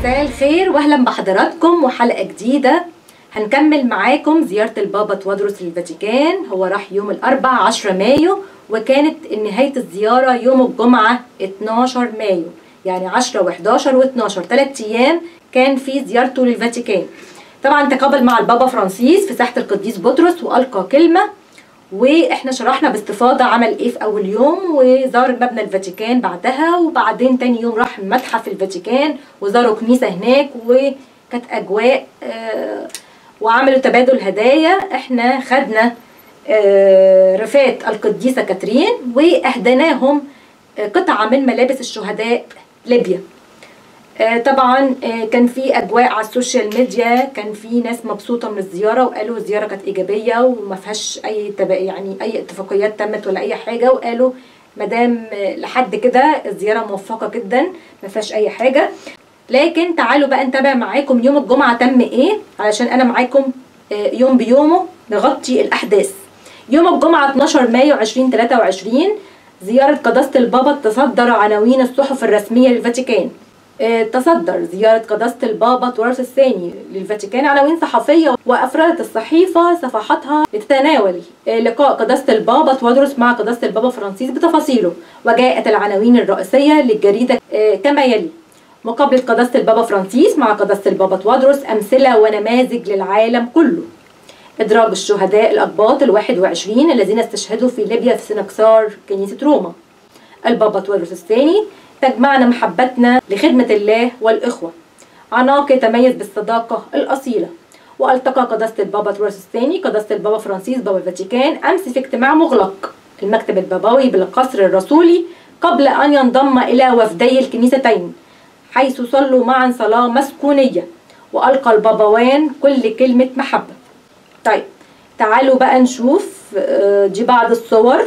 مساء الخير واهلا بحضراتكم وحلقه جديده هنكمل معاكم زياره البابا توادرس للفاتيكان هو راح يوم الاربع 10 مايو وكانت نهايه الزياره يوم الجمعه 12 مايو يعني 10 و11 و12 ثلاث ايام كان في زيارته للفاتيكان طبعا تقابل مع البابا فرانسيس في ساحه القديس بطرس والقى كلمه واحنا شرحنا باستفاضه عمل ايه في اول يوم وزار مبنى الفاتيكان بعدها وبعدين تاني يوم راح متحف الفاتيكان وزاروا كنيسه هناك وكانت اجواء آه وعملوا تبادل هدايا احنا خدنا آه رفات القديسه كاترين واهديناهم آه قطعه من ملابس الشهداء ليبيا طبعا كان في اجواء على السوشيال ميديا كان في ناس مبسوطه من الزياره وقالوا الزياره كانت ايجابيه وما فيهاش اي تبا يعني اي اتفاقيات تمت ولا اي حاجه وقالوا مدام لحد كده الزياره موفقه جدا ما فيهاش اي حاجه لكن تعالوا بقى نتابع معاكم يوم الجمعه تم ايه علشان انا معاكم يوم بيومه نغطي الاحداث يوم الجمعه 12 مايو 2023 زياره قداسه البابا تصدر عناوين الصحف الرسميه للفاتيكان تصدر زيارة قداسة البابا تورس الثاني للفاتيكان عناوين صحفية وأفردت الصحيفة صفحاتها لتتناول لقاء قداسة البابا توادرس مع قداسة البابا فرانسيس بتفاصيله وجاءت العناوين الرئيسية للجريدة كما يلي مقابلة قداسة البابا فرانسيس مع قداسة البابا توادرس أمثلة ونماذج للعالم كله إدراج الشهداء الأقباط الواحد وعشرين الذين استشهدوا في ليبيا في سنكسار كنيسة روما البابا توادرس الثاني تجمعنا محبتنا لخدمة الله والإخوة عناق يتميز بالصداقة الأصيلة والتقى قداسة البابا تورس الثاني قداسة البابا فرانسيس بابا الفاتيكان أمس في اجتماع مغلق المكتب البابوي بالقصر الرسولي قبل أن ينضم إلى وفدي الكنيستين حيث صلوا معا صلاة مسكونية وألقى البابوان كل كلمة محبة طيب تعالوا بقى نشوف دي بعض الصور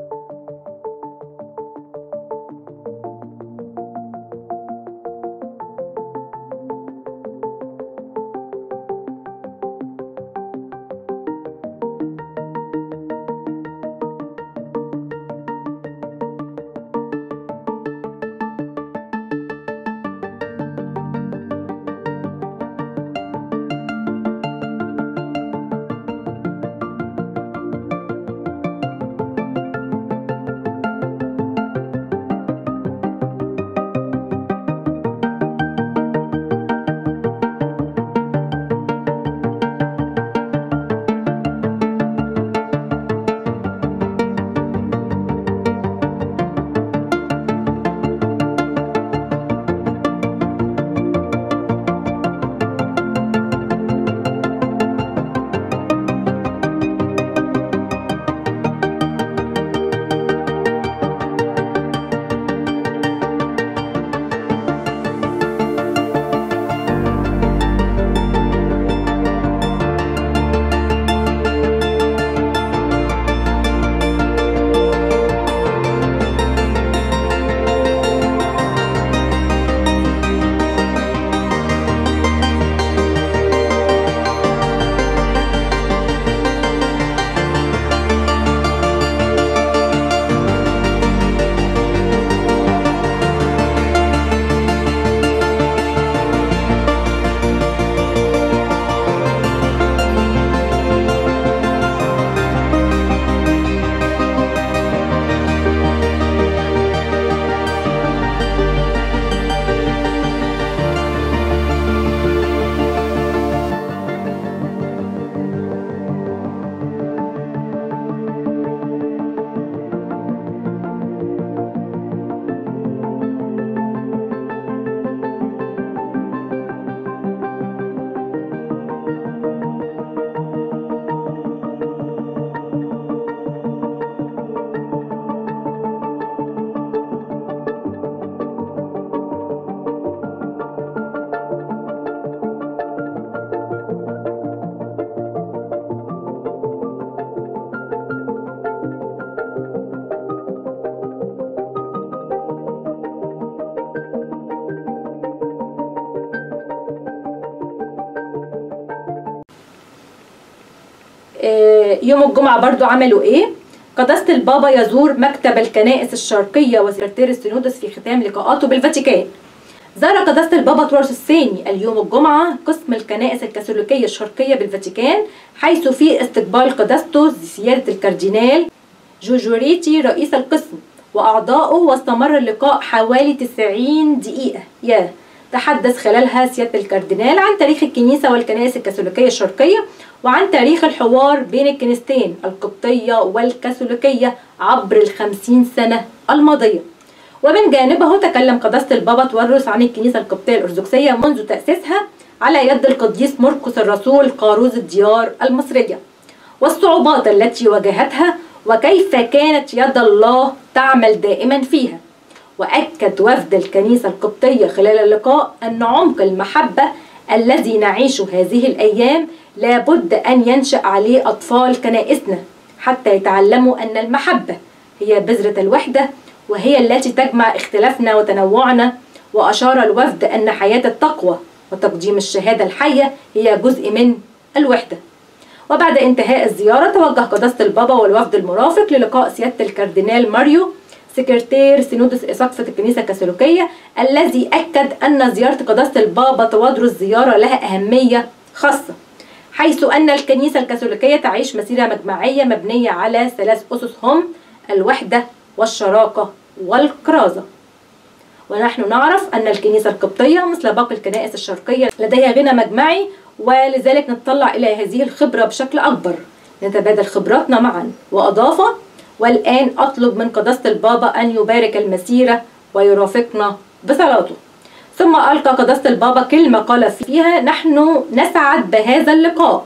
يوم الجمعة برضو عملوا ايه قداسة البابا يزور مكتب الكنائس الشرقية وسكرتير السينودس في ختام لقاءاته بالفاتيكان زار قداسة البابا تورس الثاني اليوم الجمعة قسم الكنائس الكاثوليكية الشرقية بالفاتيكان حيث في استقبال قداسته سيادة الكاردينال جوجوريتي رئيس القسم وأعضائه واستمر اللقاء حوالي 90 دقيقة يا تحدث خلالها سيادة الكاردينال عن تاريخ الكنيسة والكنائس الكاثوليكية الشرقية وعن تاريخ الحوار بين الكنيستين القبطية والكاثوليكية عبر الخمسين سنة الماضية ومن جانبه تكلم قداسة البابا تورس عن الكنيسة القبطية الأرثوذكسية منذ تأسيسها على يد القديس مرقس الرسول قاروز الديار المصرية والصعوبات التي واجهتها وكيف كانت يد الله تعمل دائما فيها وأكد وفد الكنيسة القبطية خلال اللقاء أن عمق المحبة الذي نعيشه هذه الأيام لابد أن ينشأ عليه أطفال كنائسنا حتى يتعلموا أن المحبة هي بذرة الوحدة وهي التي تجمع اختلافنا وتنوعنا وأشار الوفد أن حياة التقوى وتقديم الشهادة الحية هي جزء من الوحدة وبعد انتهاء الزيارة توجه قداسة البابا والوفد المرافق للقاء سيادة الكاردينال ماريو سكرتير سينودس إساقفة الكنيسة الكاثوليكية الذي أكد أن زيارة قداسة البابا توادرس زيارة لها أهمية خاصة حيث أن الكنيسة الكاثوليكية تعيش مسيرة مجمعية مبنية على ثلاث أسس هم الوحدة والشراكة والكرازة ونحن نعرف أن الكنيسة القبطية مثل باقي الكنائس الشرقية لديها غنى مجمعي ولذلك نتطلع إلى هذه الخبرة بشكل أكبر نتبادل خبراتنا معا وأضاف والآن أطلب من قداسة البابا أن يبارك المسيرة ويرافقنا بصلاته ثم ألقى قداسة البابا كلمة قال فيها نحن نسعد بهذا اللقاء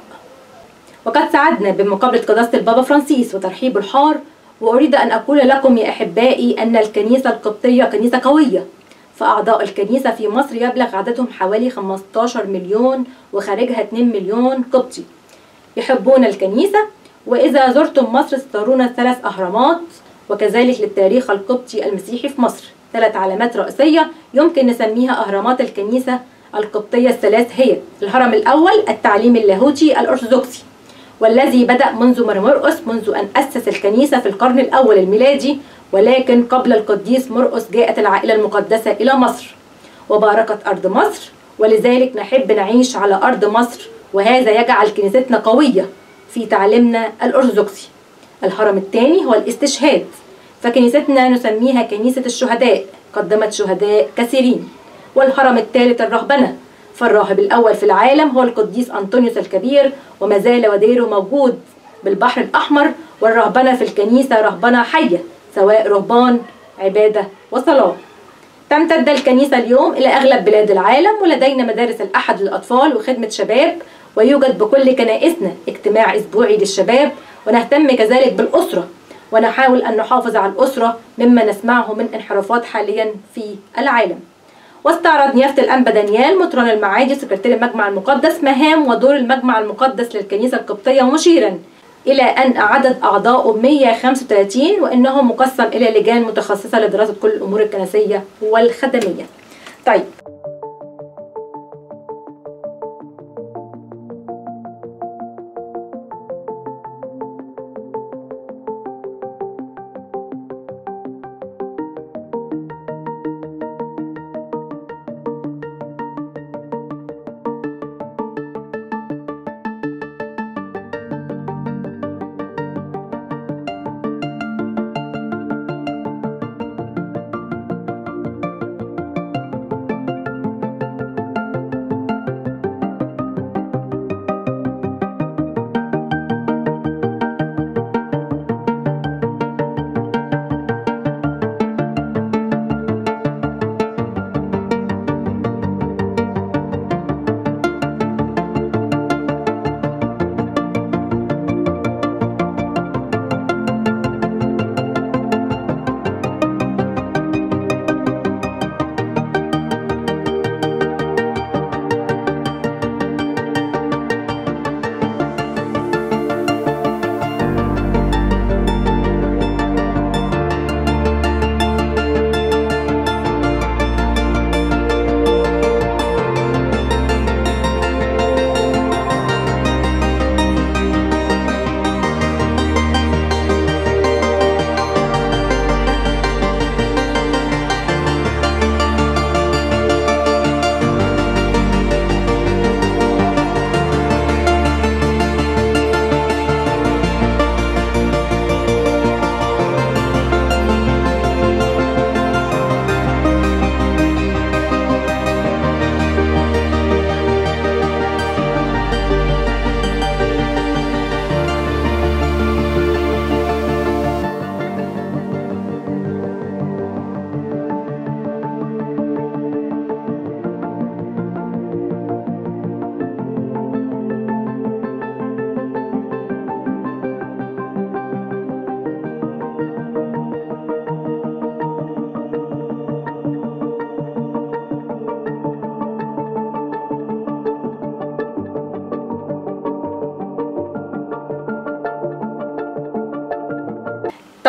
وقد سعدنا بمقابلة قداسة البابا فرانسيس وترحيب الحار وأريد أن أقول لكم يا أحبائي أن الكنيسة القبطية كنيسة قوية فأعضاء الكنيسة في مصر يبلغ عددهم حوالي 15 مليون وخارجها 2 مليون قبطي يحبون الكنيسة وإذا زرتم مصر سترون ثلاث أهرامات وكذلك للتاريخ القبطي المسيحي في مصر ثلاث علامات رئيسية يمكن نسميها أهرامات الكنيسة القبطية الثلاث هي الهرم الأول التعليم اللاهوتي الأرثوذكسي والذي بدأ منذ مرمرقس منذ أن أسس الكنيسة في القرن الأول الميلادي ولكن قبل القديس مرقس جاءت العائلة المقدسة إلى مصر وباركت أرض مصر ولذلك نحب نعيش على أرض مصر وهذا يجعل كنيستنا قوية في تعليمنا الأرثوذكسي الهرم الثاني هو الاستشهاد فكنيستنا نسميها كنيسة الشهداء قدمت شهداء كثيرين والهرم الثالث الرهبنة فالراهب الأول في العالم هو القديس أنطونيوس الكبير وما زال وديره موجود بالبحر الأحمر والرهبنة في الكنيسة رهبنة حية سواء رهبان عبادة وصلاة تمتد الكنيسة اليوم إلى أغلب بلاد العالم ولدينا مدارس الأحد للأطفال وخدمة شباب ويوجد بكل كنائسنا اجتماع أسبوعي للشباب ونهتم كذلك بالأسرة ونحاول أن نحافظ على الأسرة مما نسمعه من انحرافات حاليا في العالم واستعرض نيافة الأنبا دانيال مطران المعادي سكرتير المجمع المقدس مهام ودور المجمع المقدس للكنيسة القبطية مشيرا إلى أن عدد أعضائه 135 وإنه مقسم إلى لجان متخصصة لدراسة كل الأمور الكنسية والخدمية طيب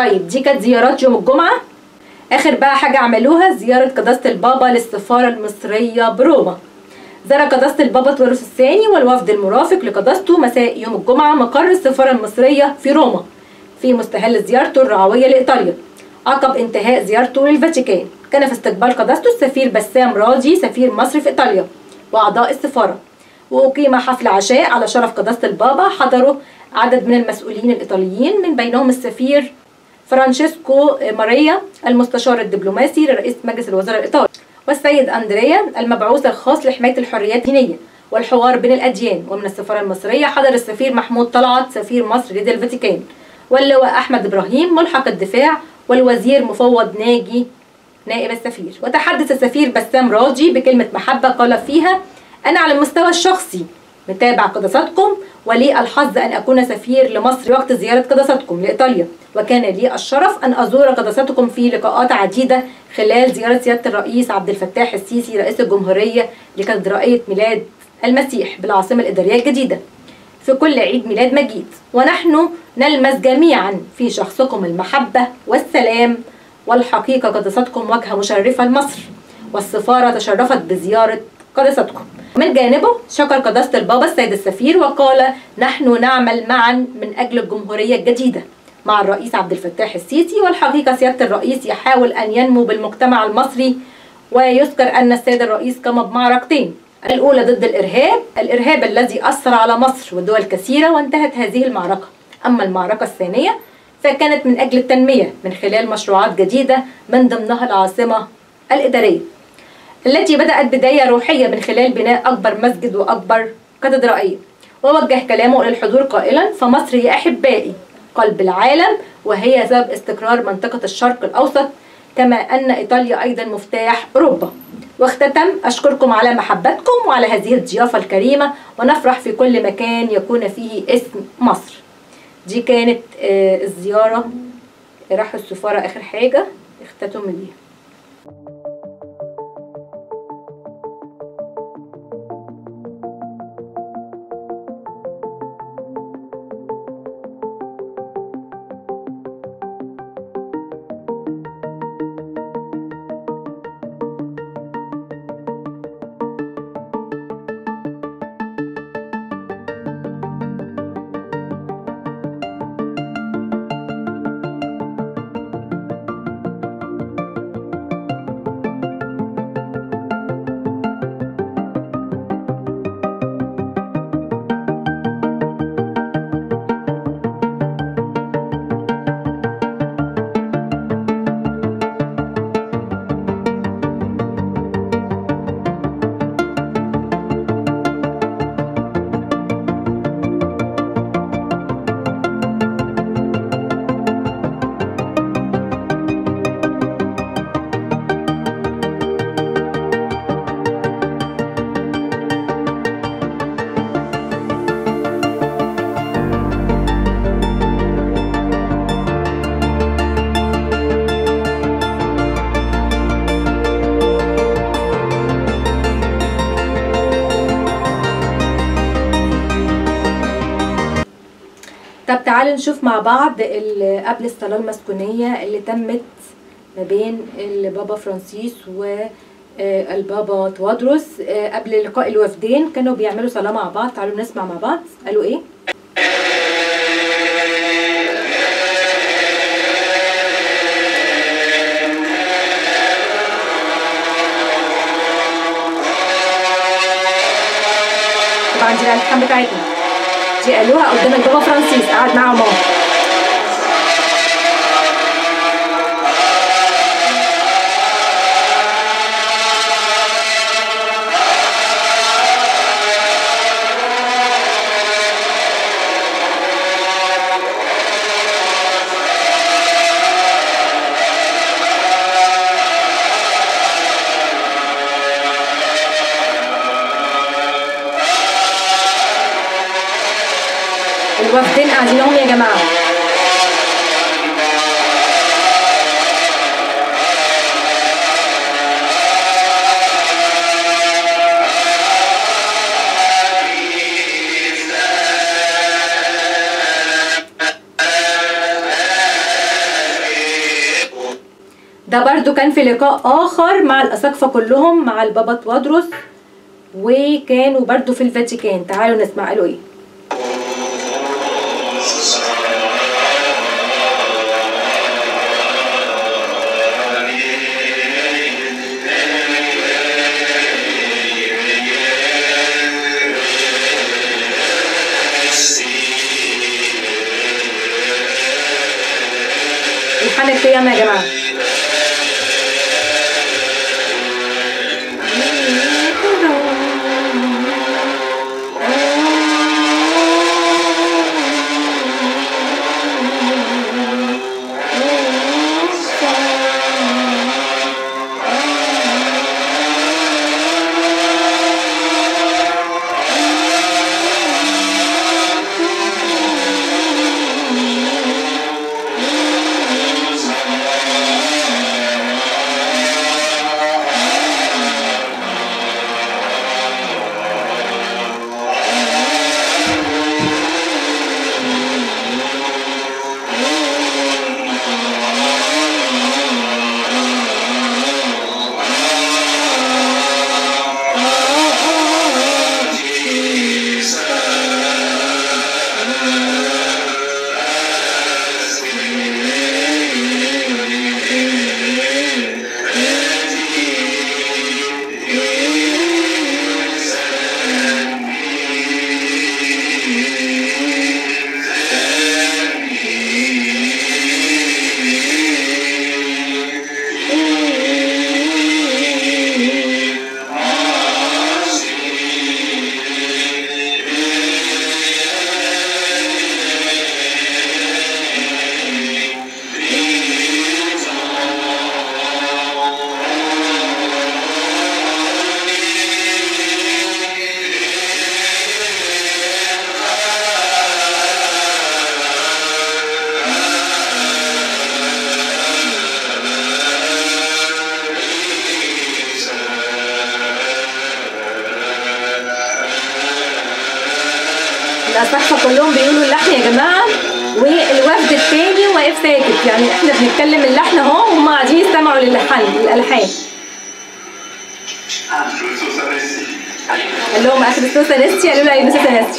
طيب دي كانت زيارات يوم الجمعة آخر بقى حاجة عملوها زيارة قداسة البابا للسفارة المصرية بروما زار قداسة البابا تورس الثاني والوفد المرافق لقداسته مساء يوم الجمعة مقر السفارة المصرية في روما في مستهل زيارته الرعوية لإيطاليا عقب انتهاء زيارته للفاتيكان كان في استقبال قداسته السفير بسام راضي سفير مصر في إيطاليا وأعضاء السفارة وأقيم حفل عشاء على شرف قداسة البابا حضره عدد من المسؤولين الإيطاليين من بينهم السفير فرانشيسكو ماريا المستشار الدبلوماسي لرئيس مجلس الوزراء الإيطالي والسيد أندريا المبعوث الخاص لحماية الحريات الدينية والحوار بين الأديان ومن السفارة المصرية حضر السفير محمود طلعت سفير مصر لدى الفاتيكان واللواء أحمد إبراهيم ملحق الدفاع والوزير مفوض ناجي نائب السفير وتحدث السفير بسام راضي بكلمة محبة قال فيها أنا على المستوى الشخصي متابع قداساتكم ولي الحظ أن أكون سفير لمصر وقت زيارة قداساتكم لإيطاليا وكان لي الشرف أن أزور قداساتكم في لقاءات عديدة خلال زيارة سيادة الرئيس عبد الفتاح السيسي رئيس الجمهورية لكاتدرائية ميلاد المسيح بالعاصمة الإدارية الجديدة في كل عيد ميلاد مجيد ونحن نلمس جميعا في شخصكم المحبة والسلام والحقيقة قداستكم وجهة مشرفة لمصر والسفارة تشرفت بزيارة قداستكم من جانبه شكر قداسة البابا السيد السفير وقال نحن نعمل معا من أجل الجمهورية الجديدة مع الرئيس عبد الفتاح السيسي والحقيقة سيادة الرئيس يحاول أن ينمو بالمجتمع المصري ويذكر أن السيد الرئيس قام بمعركتين الأولى ضد الإرهاب الإرهاب الذي أثر على مصر ودول كثيرة وانتهت هذه المعركة أما المعركة الثانية فكانت من أجل التنمية من خلال مشروعات جديدة من ضمنها العاصمة الإدارية التي بدأت بداية روحية من خلال بناء أكبر مسجد وأكبر كاتدرائية ووجه كلامه للحضور قائلا فمصر يا أحبائي قلب العالم وهي سبب استقرار منطقة الشرق الأوسط كما أن إيطاليا أيضا مفتاح أوروبا واختتم أشكركم على محبتكم وعلى هذه الضيافة الكريمة ونفرح في كل مكان يكون فيه اسم مصر دي كانت آه، الزيارة راحوا السفارة آخر حاجة اختتموا بيها طب تعالوا نشوف مع بعض ال- قبل الصلاة المسكونية اللي تمت ما بين البابا فرانسيس والبابا توادروس آه، قبل لقاء الوفدين كانوا بيعملوا صلاة مع بعض تعالوا نسمع مع بعض قالوا ايه طبعا دي الألحان بتاعتنا دي قالوها قدام البابا فرانسيس قعد معاهم اهو الوفدين قاعدين اهم يا جماعه ده برضو كان في لقاء آخر مع الأساقفة كلهم مع البابا توادرس وكانوا برضو في الفاتيكان تعالوا نسمع قالوا ايه الحان القيامة يا جماعة الأساقفة كلهم بيقولوا اللحن يا جماعة والوفد التاني واقف ساكت يعني احنا بنتكلم اللحن اهو وهم قاعدين يستمعوا للحن للألحان قال لهم أخرستوس أنستي قالوا له أيبسوس أنستي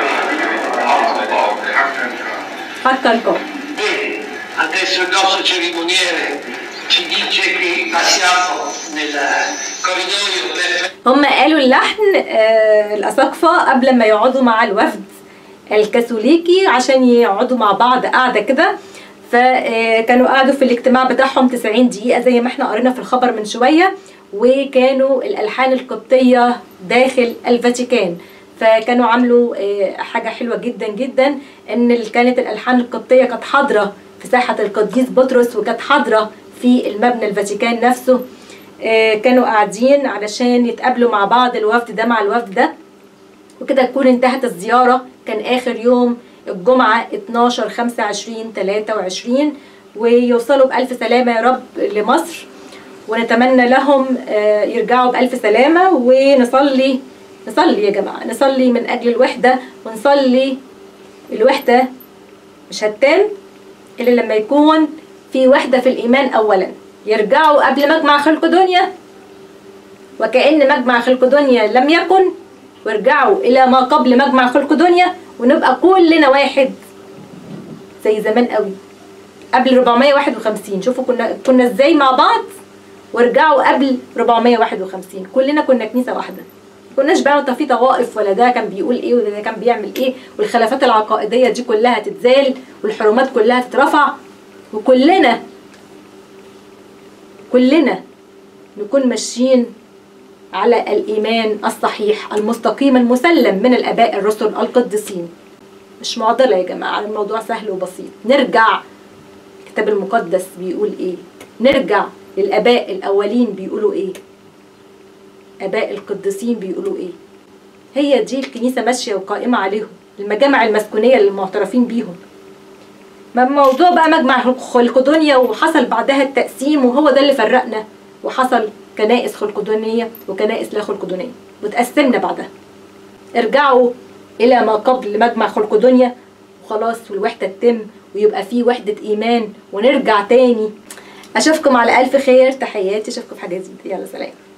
حتى الكم Bene, adesso il nostro cerimoniere ci dice che passiamo nel corridoio per هم قالوا اللحن آه، الأساقفة قبل ما يقعدوا مع الوفد الكاثوليكي عشان يقعدوا مع بعض قاعدة كده فكانوا قعدوا في الاجتماع بتاعهم 90 دقيقة زي ما احنا قرينا في الخبر من شوية وكانوا الألحان القبطية داخل الفاتيكان فكانوا عملوا آه، حاجة حلوة جدا جدا ان ال- كانت الألحان القبطية كانت حاضرة في ساحة القديس بطرس وكانت حاضرة في المبنى الفاتيكان نفسه آه، كانوا قاعدين علشان يتقابلوا مع بعض الوفد ده مع الوفد ده وكده تكون انتهت الزيارة كان آخر يوم الجمعة 12 25 23 ويوصلوا بألف سلامة يا رب لمصر ونتمنى لهم آه، يرجعوا بألف سلامة ونصلي نصلي يا جماعة نصلي من أجل الوحدة ونصلي الوحدة مش هتتم إلا لما يكون في وحدة في الإيمان أولا يرجعوا قبل مجمع خلق دنيا وكأن مجمع خلق دنيا لم يكن وارجعوا إلى ما قبل مجمع خلق دنيا ونبقى كلنا واحد زي زمان قوي قبل 451 شوفوا كنا كنا ازاي مع بعض وارجعوا قبل 451 كلنا كنا كنيسة واحدة كناش بقى انت في طوائف ولا ده كان بيقول ايه ولا ده كان بيعمل ايه والخلافات العقائدية دي كلها تتزال والحرمات كلها تترفع وكلنا كلنا نكون ماشيين على الإيمان الصحيح المستقيم المسلم من الآباء الرسل القديسين مش معضلة يا جماعة الموضوع سهل وبسيط نرجع الكتاب المقدس بيقول إيه نرجع للآباء الأولين بيقولوا إيه آباء القديسين بيقولوا إيه هي دي الكنيسة ماشية وقائمة عليهم المجامع المسكونية اللي معترفين بيهم ما موضوع بقى مجمع خلقدونيا وحصل بعدها التقسيم وهو ده اللي فرقنا وحصل كنائس خلقدونية وكنائس لا خلقدونية وتقسمنا بعدها ارجعوا إلى ما قبل مجمع خلقدونيا وخلاص والوحدة تتم ويبقى في وحدة إيمان ونرجع تاني اشوفكم على الف خير تحياتي اشوفكم في حاجه جديده يلا سلام